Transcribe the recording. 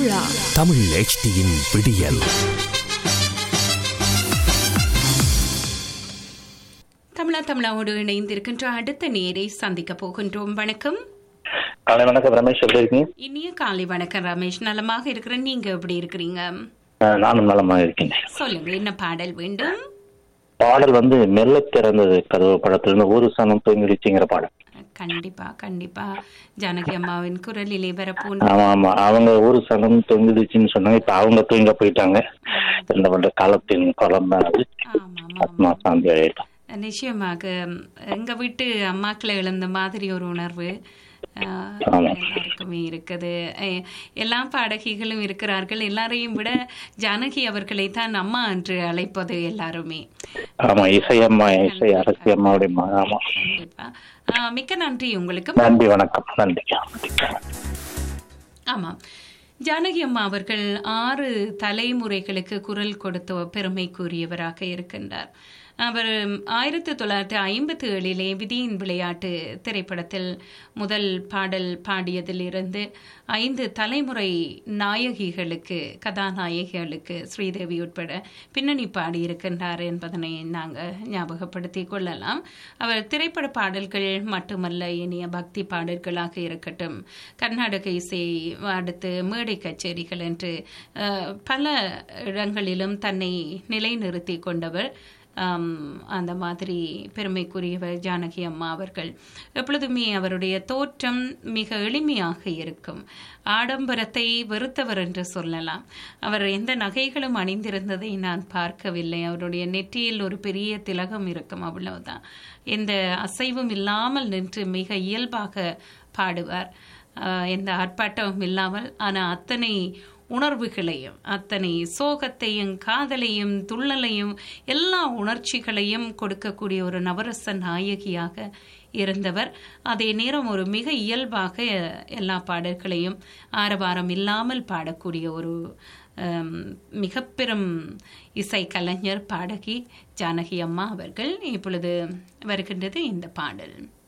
தமிழா தமிழ் HDயின் விடியல் தமிழா தமிழாவோடு இணைந்திருக்கின்ற அடுத்த நேரை சந்திக்க போகின்றோம் வணக்கம் காலை வணக்கம் ரமேஷ் எப்படி இருக்கீங்க இனிய காலை வணக்கம் ரமேஷ் நலமாக இருக்கிறேன் நீங்க எப்படி இருக்கிறீங்க அஹ் நானும் நலமா இருக்கேன் சொல்லுங்க என்ன பாடல் வேண்டும் பாடல் வந்து மெல்ல திறந்தது கதவு படத்திலிருந்து ஒரு சனம் தூங்கிடுச்சுங்கிற பாடல் கண்டிப்பா கண்டிப்பா ஜானகி அம்மாவின் குரலிலே வரப்போன்ற ஆமா ஆமா அவங்க ஒரு சனம் தொங்கிடுச்சுன்னு சொன்னாங்க இப்ப அவங்க தூங்க போயிட்டாங்க இந்த பண்ற காலத்தின் குழம்பு அது ஆமா ஆமா ஆத்மா சாந்தி அடையட்டும் நிச்சயமாக எங்க வீட்டு அம்மாக்களை இழந்த மாதிரி ஒரு உணர்வு ஆஹ், ஆமா. எல்லாருக்குமே இருக்குது அஹ், எல்லா பாடகிகளும் இருக்கிறார்கள் எல்லாரையும் விட ஜானகி அவர்களை தான் அம்மா என்று அழைப்பது எல்லாருமே ஆமா இசையம்மா இசை அரசி அம்மாவுடைய ம- ஆமா கண்டிப்பா ஆஹ், மிக்க நன்றி உங்களுக்கு நன்றி வணக்கம் நன்றி ஆமாம் ஜானகி அம்மா அவர்கள் ஆறு தலைமுறைகளுக்கு குரல் கொடுத்த பெருமைக்குரியவராக இருக்கின்றார் அவர் ஆயிரத்தி தொள்ளாயிரத்தி ஐம்பத்தி ஏழிலே விதியின் விளையாட்டு திரைப்படத்தில் முதல் பாடல் பாடியதிலிருந்து ஐந்து தலைமுறை நாயகிகளுக்கு கதாநாயகிகளுக்கு ஸ்ரீதேவி உட்பட பின்னணி பாடியிருக்கின்றார் என்பதனை நாங்கள் ஞாபகப்படுத்திக் கொள்ளலாம் அவர் திரைப்பட பாடல்கள் மட்டுமல்ல இனிய பக்தி பாடல்களாக இருக்கட்டும் கர்நாடக இசை அடுத்து மேடை கச்சேரிகள் என்று அஹ், பல இடங்களிலும் தன்னை நிலைநிறுத்தி கொண்டவர் ஆம், அந்த மாதிரி பெருமைக்குரியவர் ஜானகி அம்மா அவர்கள் எப்பொழுதுமே அவருடைய தோற்றம் மிக எளிமையாக இருக்கும் ஆடம்பரத்தை வெறுத்தவர் என்று சொல்லலாம் அவர் எந்த நகைகளும் அணிந்திருந்ததை நான் பார்க்கவில்லை அவருடைய நெற்றியில் ஒரு பெரிய திலகம் இருக்கும் அவ்வளவுதான் எந்த அசைவும் இல்லாமல் நின்று மிக இயல்பாக பாடுவார் ஆஹ், எந்த ஆர்ப்பாட்டமும் இல்லாமல் ஆனால் அத்தனை உணர்வுகளையும் அத்தனை சோகத்தையும் காதலையும் துள்ளலையும் எல்லா உணர்ச்சிகளையும் கொடுக்கக்கூடிய ஒரு நவரச நாயகியாக இருந்தவர் அதே நேரம் ஒரு மிக இயல்பாக எல்லா பாடல்களையும் ஆரவாரம் இல்லாமல் பாடக்கூடிய ஒரு ஆம், மிக பெரும் இசை கலைஞர் பாடகி ஜானகி அம்மா அவர்கள் இப்பொழுது வருகின்றது இந்த பாடல்